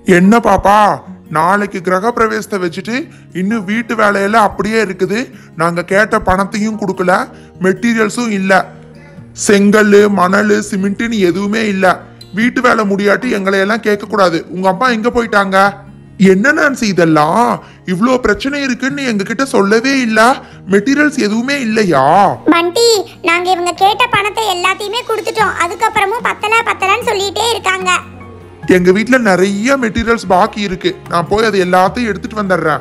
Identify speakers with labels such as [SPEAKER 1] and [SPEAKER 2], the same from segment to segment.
[SPEAKER 1] என்ன பாப்பா நாளைக்கு கிரக பிரவேசத்தை வச்சுட்டு இன்னும் வீட்டு வேலையெல்லாம் அப்படியே இருக்குது நாங்க கேட்ட பணத்தையும் கொடுக்கல மெட்டீரியல்ஸும் இல்ல செங்கல் மணல் சிமெண்ட்னு எதுவுமே இல்ல வீட்டு வேலை முடியாட்டி எங்களை எல்லாம் கேட்க கூடாது உங்க அப்பா எங்க போயிட்டாங்க என்ன நான்சி இதெல்லாம் இவ்வளோ பிரச்சனை இருக்குன்னு எங்ககிட்ட சொல்லவே இல்ல மெட்டீரியல்ஸ் எதுவுமே இல்லையா
[SPEAKER 2] பண்டி நாங்க இவங்க கேட்ட பணத்தை எல்லாத்தையுமே கொடுத்துட்டோம் அதுக்கப்புறமும் பத்தல பத்தலன்னு சொல்லிட்டே இருக்காங்க
[SPEAKER 1] எங்க வீட்ல நிறைய மெட்டீரியல்ஸ் பாக்கி இருக்கு நான் போய் அது எல்லாத்தையும் எடுத்துட்டு வந்துடுறேன்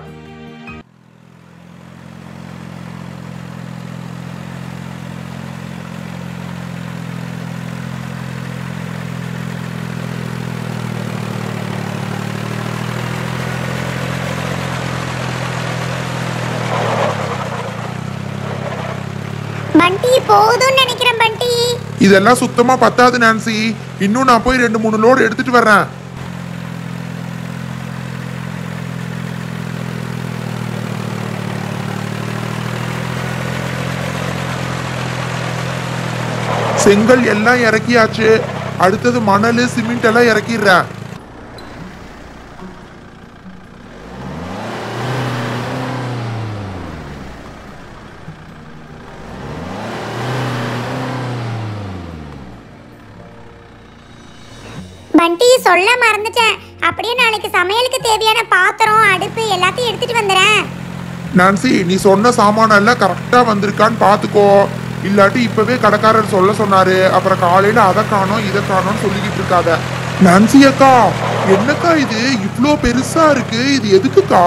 [SPEAKER 2] பண்டி போதும்னு நினைக்கிறேன் பண்டி
[SPEAKER 1] இதெல்லாம் சுத்தமா பத்தாது நான்சி இன்னும் நான் போய் ரெண்டு மூணு லோடு எடுத்துட்டு வர்றேன் செங்கல் எல்லாம் இறக்கியாச்சு அடுத்தது மணல் சிமெண்ட் எல்லாம் இறக்கிடுறேன்
[SPEAKER 2] பண்டி சொல்ல மறந்துட்டேன் அப்படியே நாளைக்கு சமையலுக்கு தேவையான பாத்திரம் அடுப்பு எல்லாத்தையும் எடுத்துட்டு வந்துடுறேன்
[SPEAKER 1] நான்சி நீ சொன்ன சாமான் எல்லாம் கரெக்டா வந்திருக்கான்னு பாத்துக்கோ இல்லாட்டி இப்பவே கடைக்காரர் சொல்ல சொன்னாரு அப்புறம் காலையில அதை காணோம் இதை காணோம்னு சொல்லிக்கிட்டு இருக்காத நான்சி அக்கா என்னக்கா இது இவ்ளோ பெருசா இருக்கு இது எதுக்குக்கா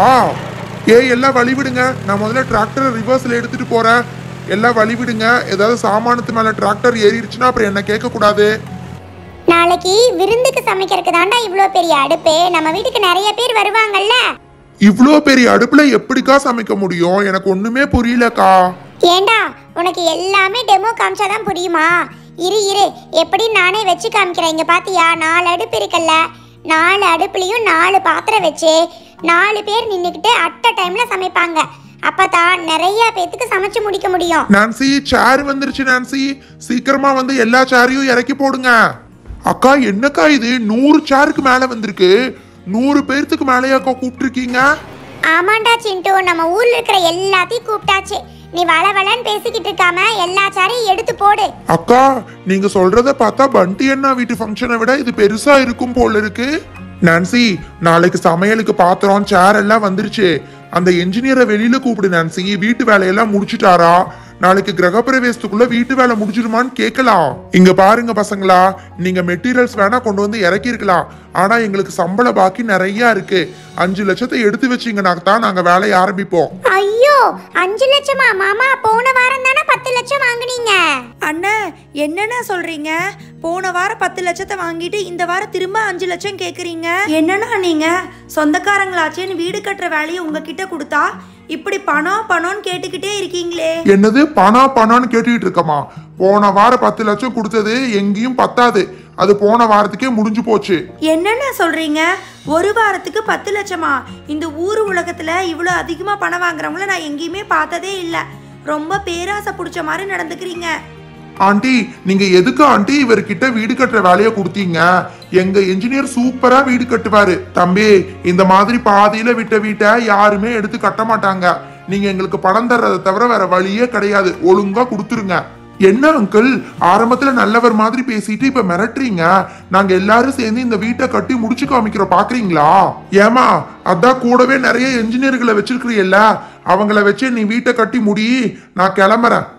[SPEAKER 1] ஏய் எல்லாம் வழி விடுங்க நான் முதல்ல டிராக்டரை ரிவர்ஸ்ல எடுத்துட்டு போறேன் எல்லாம் வழி விடுங்க ஏதாவது சாமானத்து மேல டிராக்டர் ஏறிடுச்சுன்னா அப்புறம் என்ன கேட்க கூடாது
[SPEAKER 2] நாளைக்கு விருந்துக்கு சமைக்கிறதுக்கு தாண்டா இவ்வளோ பெரிய அடுப்பு நம்ம வீட்டுக்கு நிறைய பேர் வருவாங்கல்ல
[SPEAKER 1] இவ்ளோ பெரிய அடுப்புல எப்படிக்கா சமைக்க முடியும் எனக்கு ஒண்ணுமே புரியலக்கா
[SPEAKER 2] ஏண்டா உனக்கு எல்லாமே டெமோ காமிச்சாதான் புரியுமா இரு இரு எப்படி நானே வச்சு காமிக்கிறேன் இங்க பாத்தியா நாலு அடுப்பு இருக்குல்ல நாலு அடுப்புலயும் நாலு பாத்திரம் வச்சு நாலு பேர் நின்றுக்கிட்டு அட்ட டைம்ல சமைப்பாங்க அப்பதான் நிறைய பேத்துக்கு சமைச்சு முடிக்க முடியும்
[SPEAKER 1] நான்சி சேர் வந்துருச்சு நான்சி சீக்கிரமா வந்து எல்லா சேரையும் இறக்கி போடுங்க அக்கா என்னக்கா இது நூறு சேருக்கு மேல வந்திருக்கு நூறு பேர்த்துக்கு மேலேயாக்கா கூப்பிட்டுருக்கீங்க
[SPEAKER 2] ஆமாண்டா சிண்டு நம்ம ஊர்ல இருக்கிற எல்லாத்தையும் கூப்பிட்டாச்சு நீ வள வளன்னு பேசிக்கிட்டு இருக்காம எல்லா சாரையும் எடுத்து போடு
[SPEAKER 1] அக்கா நீங்க சொல்றத பார்த்தா பண்டி அண்ணா வீட்டு ஃபங்க்ஷனை விட இது பெருசா இருக்கும் போல இருக்கு நான்சி நாளைக்கு சமையலுக்கு பாத்திரம் சேர் எல்லாம் வந்துருச்சு அந்த என்ஜினியரை வெளியில கூப்பிடு நான்சி வீட்டு வேலையெல்லாம் முடிச்சிட்டாரா நாளைக்கு கிரகப்பிரவேசத்துக்குள்ள வீட்டு வேலை முடிச்சிருமான்னு கேட்கலாம் இங்க பாருங்க பசங்களா நீங்க மெட்டீரியல்ஸ் வேணா கொண்டு வந்து இறக்கி இருக்கலாம் ஆனா எங்களுக்கு சம்பள பாக்கி நிறைய இருக்கு அஞ்சு லட்சத்தை எடுத்து வச்சீங்கன்னா தான் நாங்க வேலையை ஆரம்பிப்போம்
[SPEAKER 2] ஐயோ அஞ்சு லட்சமா மாமா போன வாரம் தானே பத்து லட்சம் வாங்குனீங்க
[SPEAKER 3] அண்ணே என்னண்ணா சொல்றீங்க போன வாரம் பத்து லட்சத்தை வாங்கிட்டு இந்த வாரம் திரும்ப அஞ்சு லட்சம் கேக்குறீங்க என்னண்ணா நீங்க சொந்தக்காரங்களாச்சேன்னு வீடு கட்டுற வேலையை உங்ககிட்ட கொடுத்தா இப்படி பணம் பணம்னு கேட்டுக்கிட்டே இருக்கீங்களே
[SPEAKER 1] என்னது பணா பணான்னு கேட்டுக்கிட்டு இருக்கமா போன வாரம் பத்து லட்சம் கொடுத்தது எங்கேயும் பத்தாது அது போன வாரத்துக்கே முடிஞ்சு போச்சு
[SPEAKER 3] என்னண்ணா சொல்றீங்க ஒரு வாரத்துக்கு பத்து லட்சமா இந்த ஊர் உலகத்துல இவ்வளோ அதிகமா பணம் வாங்குறவங்கள நான் எங்கேயுமே பார்த்ததே இல்லை ரொம்ப பேராசை பிடிச்ச மாதிரி நடந்துக்கிறீங்க
[SPEAKER 1] ஆண்டி நீங்க எதுக்கு ஆண்டி இவர்கிட்ட வீடு கட்டுற வேலையை கொடுத்தீங்க எங்க என்ஜினியர் சூப்பரா வீடு கட்டுவாரு தம்பி இந்த மாதிரி பாதியில விட்ட வீட்டை யாருமே எடுத்து கட்ட மாட்டாங்க நீங்க எங்களுக்கு பணம் தர்றதை தவிர வேற வழியே கிடையாது ஒழுங்கா கொடுத்துருங்க என்ன அங்கிள் ஆரம்பத்துல நல்லவர் மாதிரி பேசிட்டு இப்ப மிரட்டுறீங்க நாங்க எல்லாரும் சேர்ந்து இந்த வீட்டை கட்டி முடிச்சு காமிக்கிறோம் பாக்குறீங்களா ஏமா அதான் கூடவே நிறைய என்ஜினியர்களை வச்சிருக்கிறீல்ல அவங்கள வச்சு நீ வீட்டை கட்டி முடி நான் கிளம்புறேன்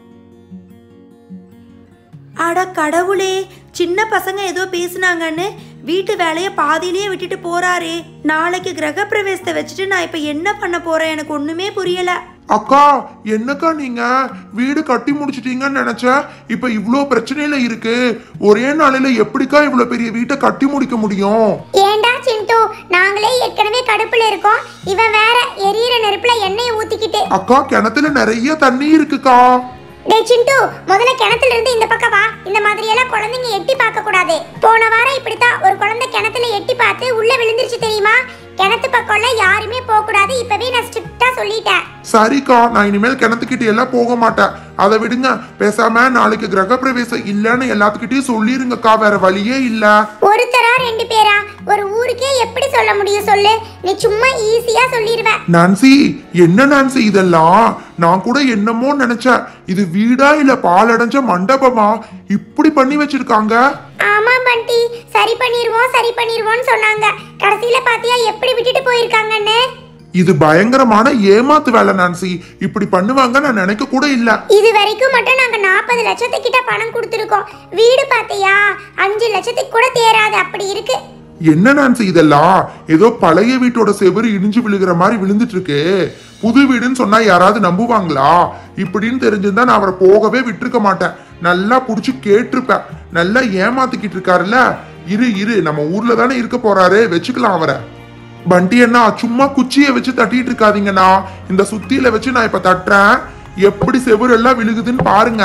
[SPEAKER 3] அட கடவுளே சின்ன பசங்க ஏதோ பேசுனாங்கன்னு வீட்டு வேலையை பாதியிலேயே விட்டுட்டு போறாரே நாளைக்கு கிரகப்பிரவேசத்தை வச்சுட்டு நான் இப்ப என்ன பண்ண போறேன் எனக்கு ஒண்ணுமே புரியல
[SPEAKER 1] அக்கா என்னக்கா நீங்க வீடு கட்டி முடிச்சிட்டீங்கன்னு நினைச்சேன் இப்ப இவ்ளோ பிரச்சனையில இருக்கு ஒரே நாளையில எப்படிக்கா இவ்ளோ பெரிய வீட்டை கட்டி முடிக்க முடியும்
[SPEAKER 2] ஏண்டா சிண்டு நாங்களே ஏற்கனவே கடுப்புல இருக்கோம் இவன் வேற எரியிற நெருப்புல எண்ணெயை ஊத்திக்கிட்டு
[SPEAKER 1] அக்கா கிணத்துல நிறைய தண்ணி இருக்குக்கா
[SPEAKER 2] டேய் சிண்டு முதல்ல கிணத்துல இருந்து இந்த பக்கம் வா இந்த மாதிரி எல்லாம் குழந்தைங்க எட்டி பார்க்க கூடாது போன வாரம் இப்படித்தான் ஒரு குழந்தை கிணத்துல எட்டி பார்த்து உள்ள விழுந்துருச்சு தெரியுமா கிணத்து பக்கம்லாம் யாருமே போக கூடாது இப்பவே நான் ஸ்ட்ரிக்ட்டா சொல்லிட்டேன்
[SPEAKER 1] சரிக்கா நான் இனிமேல் கிணத்துக்கிட்ட எல்லாம் போக மாட்டேன் அதை விடுங்க பேசாம நாளைக்கு கிரக பிரவேசம் இல்லைன்னு எல்லாத்துக்கிட்டையும் சொல்லிருங்கக்கா வேற வழியே இல்ல
[SPEAKER 2] ஒருத்தரா ரெண்டு பேரா ஒரு ஊருக்கே எப்படி சொல்ல முடியும் சொல்லு நீ சும்மா ஈஸியா சொல்லிடுவ
[SPEAKER 1] நான்சி என்ன நான்சி இதெல்லாம் நான் கூட என்னமோ நினைச்சேன் இது வீடா இல்ல பாலடைஞ்ச மண்டபமா இப்படி பண்ணி வச்சிருக்காங்க
[SPEAKER 2] ஆமா பண்டி சரி பண்ணிருவோம் சரி பண்ணிருவோம்னு சொன்னாங்க கடைசியில பாத்தியா எப்படி விட்டுட்டு போயிருக்காங்கன்னு
[SPEAKER 1] இது பயங்கரமான ஏமாத்து வேலை நான்சி இப்படி பண்ணுவாங்க நான் நினைக்க கூட இல்ல
[SPEAKER 2] இது வரைக்கும் மட்டும் நாங்க நாற்பது லட்சத்துக்கிட்ட பணம் கொடுத்துருக்கோம் வீடு பாத்தியா அஞ்சு லட்சத்துக்கு கூட தேராது அப்படி இருக்கு
[SPEAKER 1] என்ன நான்சி இதெல்லாம் ஏதோ பழைய வீட்டோட செவுரு இடிஞ்சு விழுகிற மாதிரி விழுந்துட்டு இருக்கு புது வீடுன்னு சொன்னா யாராவது நம்புவாங்களா இப்படின்னு தெரிஞ்சிருந்தா நான் அவரை போகவே விட்டுருக்க மாட்டேன் நல்லா புடிச்சு கேட்டிருப்பேன் நல்லா ஏமாத்திக்கிட்டு இருக்காருல்ல இரு இரு நம்ம ஊர்ல தானே இருக்க போறாரு வச்சுக்கலாம் அவரை பண்டி அண்ணா சும்மா குச்சியை வச்சு தட்டிட்டு இருக்காதீங்கண்ணா இந்த சுத்தியில வச்சு நான் இப்ப தட்டுறேன் எப்படி செவுரு எல்லாம் விழுகுதுன்னு பாருங்க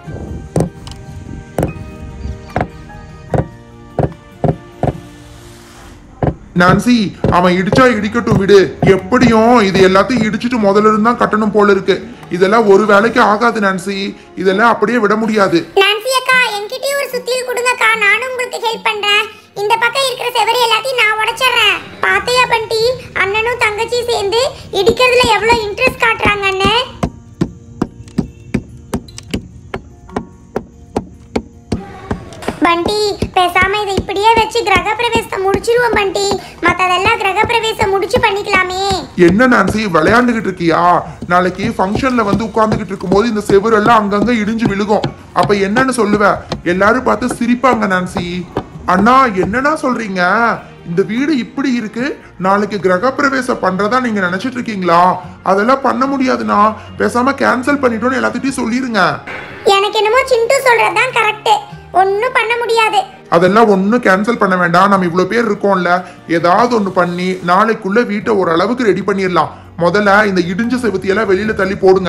[SPEAKER 1] நான்சி அவன் இடிச்சா இடிக்கட்டும் விடு எப்படியும் இது எல்லாத்தையும் இடிச்சிட்டு முதல்ல இருந்து தான் கட்டணும் போல இருக்கு இதெல்லாம் ஒரு வேலைக்கு ஆகாது நான்சி இதெல்லாம் அப்படியே விட முடியாது
[SPEAKER 2] நான்சி அக்கா என்கிட்டயும் ஒரு சுத்தியல் கொடுங்கக்கா நானும் உங்களுக்கு ஹெல்ப் பண்றேன் இந்த பக்கம் இருக்கிற செவரு எல்லாத்தையும் நான் உடைச்சிடுறேன் பாத்தையா பண்டி அண்ணனும் தங்கச்சியும் சேர்ந்து இடிக்கிறதுல எவ்வளவு இன்ட்ரெஸ்ட் காட்டுறாங்க அண்ணன் பண்டி பேசாம இதை இப்படியே வச்சு கிரக பிரவேசத்தை முடிச்சிருவோம் பண்டி மத்ததெல்லாம் கிரக பிரவேசம் முடிச்சு பண்ணிக்கலாமே
[SPEAKER 1] என்ன நான்சி விளையாண்டுகிட்டு இருக்கியா நாளைக்கு ஃபங்க்ஷன்ல வந்து உட்கார்ந்துகிட்டு இருக்கும்போது இந்த செவுரு எல்லாம் அங்கங்க இடிஞ்சு விழுகும் அப்ப என்னன்னு சொல்லுவ எல்லாரும் பார்த்து சிரிப்பாங்க நான்சி அண்ணா என்னண்ணா சொல்றீங்க இந்த வீடு இப்படி இருக்கு நாளைக்கு கிரக பிரவேசம் பண்றதா நீங்க நினைச்சிட்டு இருக்கீங்களா அதெல்லாம் பண்ண முடியாதுண்ணா பேசாம கேன்சல் பண்ணிட்டோன்னு எல்லாத்திட்டையும் சொல்லிருங்க
[SPEAKER 2] எனக்கு என்னமோ சிண்டு சொல்றதுதான் கரெக்ட் ஒன்னும் பண்ண முடியாது
[SPEAKER 1] அதெல்லாம் ஒன்றும் கேன்சல் பண்ண வேண்டாம் நம்ம இவ்வளோ பேர் இருக்கோம்ல ஏதாவது ஒன்று பண்ணி நாளைக்குள்ள வீட்டை ஓரளவுக்கு ரெடி பண்ணிடலாம் முதல்ல இந்த இடிஞ்ச செவுத்தியெல்லாம் வெளியில தள்ளி போடுங்க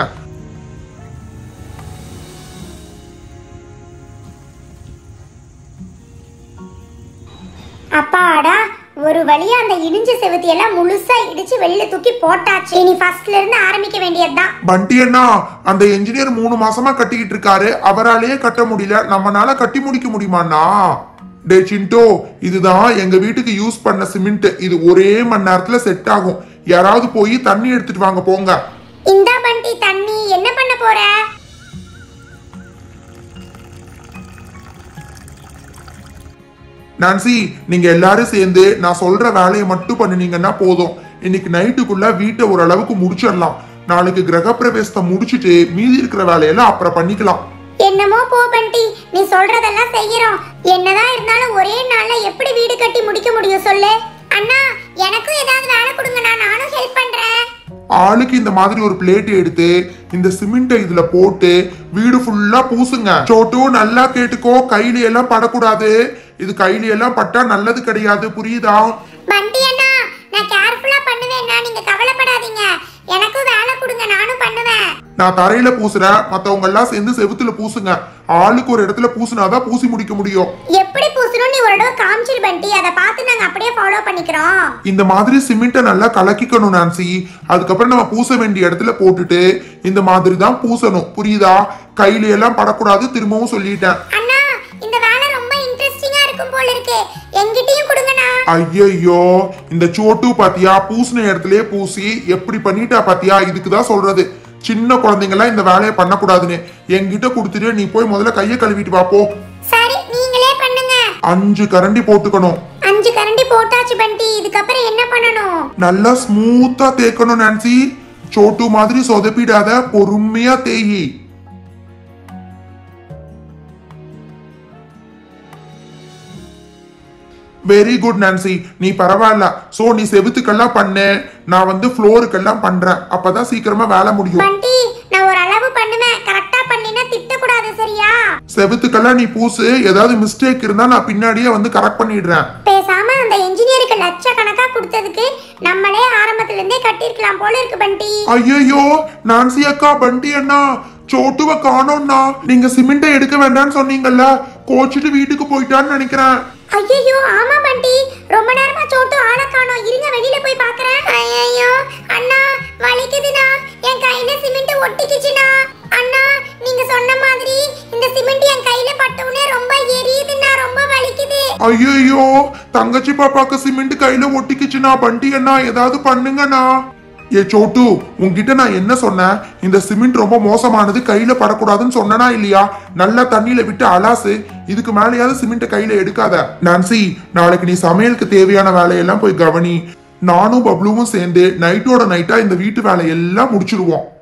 [SPEAKER 2] அப்பாடா ஒரு வழியா அந்த இடிஞ்ச செவுத்தி எல்லாம் முழுசா இடிச்சு வெளியில தூக்கி போட்டாச்சு இனி ஃபர்ஸ்ட்ல இருந்து ஆரம்பிக்க வேண்டியதுதான்
[SPEAKER 1] பண்டி அண்ணா அந்த என்ஜினியர் மூணு மாசமா கட்டிக்கிட்டு இருக்காரு அவராலேயே கட்ட முடியல நம்மனால கட்டி முடிக்க முடியுமாண்ணா டே சிண்டோ இதுதான் எங்க வீட்டுக்கு யூஸ் பண்ண சிமெண்ட் இது ஒரே மணி நேரத்துல செட் ஆகும் யாராவது போய் தண்ணி எடுத்துட்டு வாங்க போங்க
[SPEAKER 2] இந்தா பண்டி தண்ணி என்ன பண்ண போற
[SPEAKER 1] நான்சி நீங்க எல்லாரும் சேர்ந்து நான் சொல்ற வேலையை மட்டும் பண்ணுனீங்கன்னா போதும் இன்னைக்கு நைட்டுக்குள்ள வீட்டை ஓரளவுக்கு முடிச்சிடலாம் நாளைக்கு கிரகப்பிரவேசத்தை முடிச்சிட்டு மீதி இருக்கிற வேலையெல்லாம் அப்புறம் பண்ணிக்கலாம்
[SPEAKER 2] என்னமோ போ பண்டி நீ சொல்றதெல்லாம் செய்யறோம் என்னதான் இருந்தாலும் ஒரே நாள்ல எப்படி வீடு கட்டி முடிக்க முடியும் சொல்லு அண்ணா எனக்கும் ஏதாவது வேலை கொடுங்கண்ணா நானும் ஹெல்ப் பண்றேன்
[SPEAKER 1] ஆளுக்கு இந்த மாதிரி ஒரு பிளேட் எடுத்து இந்த சிமெண்ட்டை இதுல போட்டு வீடு ஃபுல்லா பூசுங்க சோட்டு நல்லா கேட்டுக்கோ கையில எல்லாம் படக்கூடாது இது கையில எல்லாம் பட்டா நல்லது கிடையாது புரியுதா
[SPEAKER 2] பண்டி அண்ணா நான் கேர்ஃபுல்லா பண்ணுவேண்ணா நீங்க கவலைப்படாதீங்க எனக்கும் வேலை கொடுங்க நானும் பண்ணுவேன்
[SPEAKER 1] நான் தரையில பூசுறேன் மத்தவங்க எல்லாம் சேர்ந்து செவுத்துல பூசுங்க ஆளுக்கு ஒரு இடத்துல பூசுனாதான் பூசி முடிக்க முடியும்
[SPEAKER 2] எப்படி பூசணும் நீ ஒரு தடவை காமிச்சிரு பண்டி அதை பார்த்து நாங்க அப்படியே ஃபாலோ பண்ணிக்கிறோம்
[SPEAKER 1] இந்த மாதிரி சிமெண்ட்டை நல்லா கலக்கிக்கணும் நான்சி அதுக்கப்புறம் நம்ம பூச வேண்டிய இடத்துல போட்டுட்டு இந்த மாதிரி தான் பூசணும் புரியுதா கையில எல்லாம் படக்கூடாது திரும்பவும் சொல்லிட்டேன்
[SPEAKER 2] அண்ணா இந்த வேலை ரொம்ப இன்ட்ரெஸ்டிங்கா இருக்கும் போல இருக்கு என்கிட்டயும் கொடுங்கண்ணா
[SPEAKER 1] ஐயையோ இந்த சோட்டு பாத்தியா பூசின இடத்துலயே பூசி எப்படி பண்ணிட்டா பாத்தியா இதுக்கு தான் சொல்றது சின்ன குழந்தைங்கலாம் இந்த வேலையை பண்ணக்கூடாதுன்னு என்கிட்ட கொடுத்துட்டு நீ போய் முதல்ல கையை கழுவிட்டு வா போ
[SPEAKER 2] சரி நீங்களே பண்ணுங்க
[SPEAKER 1] அஞ்சு கரண்டி போட்டுக்கணும்
[SPEAKER 2] அஞ்சு கரண்டி போட்டாச்சு பண்டி இதுக்கப்புறம் என்ன பண்ணணும்
[SPEAKER 1] நல்லா ஸ்மூத்தா தேய்க்கணும் நான்சி சோட்டு மாதிரி சொதப்பிடாத பொறுமையா தேயி வெரி குட் நான்சி நீ பரவாயில்ல சோ நீ செவுத்துக்கெல்லாம் பண்ணு நான் வந்து ஃப்ளோருக்கெல்லாம் பண்றேன் அப்பதான் சீக்கிரமா வேலை முடியும்
[SPEAKER 2] பண்டி நான் ஒரு அளவு பண்ணுவேன் கரெக்டா பண்ணினா திட்டக்கூடாது சரியா
[SPEAKER 1] செவுத்துக்கெல்லாம் நீ பூசு ஏதாவது மிஸ்டேக் இருந்தா நான் பின்னாடியே வந்து கரெக்ட் பண்ணிடுறேன்
[SPEAKER 2] பேசாம அந்த இன்ஜினியருக்கு லட்சக்கணக்கா கொடுத்ததுக்கு நம்மளே ஆரம்பத்துல இருந்தே கட்டிருக்கலாம் போல இருக்கு பண்டி
[SPEAKER 1] ஐயோ நான்சி அக்கா பண்டி அண்ணா சோட்டுவ காணோம்னா நீங்க சிமெண்ட்டை எடுக்க வேண்டாம்னு சொன்னீங்கல்ல கோச்சிட்டு வீட்டுக்கு போயிட்டான்னு நினைக்கிறேன்
[SPEAKER 2] ஐயோ ஆமா பண்டி ரொம்ப நேரமா சோட்டு ஆளை காணோம் இருங்க வெளியில போய் கையில சிமெண்ட் ஒட்டிக்கிச்சுனா அண்ணா நீங்க சொன்ன மாதிரி இந்த சிமெண்ட் என் கையில பட்டவுனே ரொம்ப எரியுதுண்ணா ரொம்ப வலிக்குது
[SPEAKER 1] ஐயோ தங்கச்சி பாப்பாக்கு சிமெண்ட் கையில ஒட்டிக்கிச்சுனா பண்டி அண்ணா ஏதாவது பண்ணுங்கண்ணா ஏ சோட்டு உன்கிட்ட நான் என்ன சொன்னேன் இந்த சிமெண்ட் ரொம்ப மோசமானது கையில படக்கூடாதுன்னு சொன்னனா இல்லையா நல்லா தண்ணியில விட்டு அலாசு இதுக்கு மேலேயாவது சிமெண்ட் கையில எடுக்காத நான்சி நாளைக்கு நீ சமையலுக்கு தேவையான வேலையெல்லாம் போய் கவனி நானும் பப்ளுவும் சேர்ந்து நைட்டோட நைட்டா இந்த வீட்டு வேலையெல்லாம் முடிச்சிடுவோம்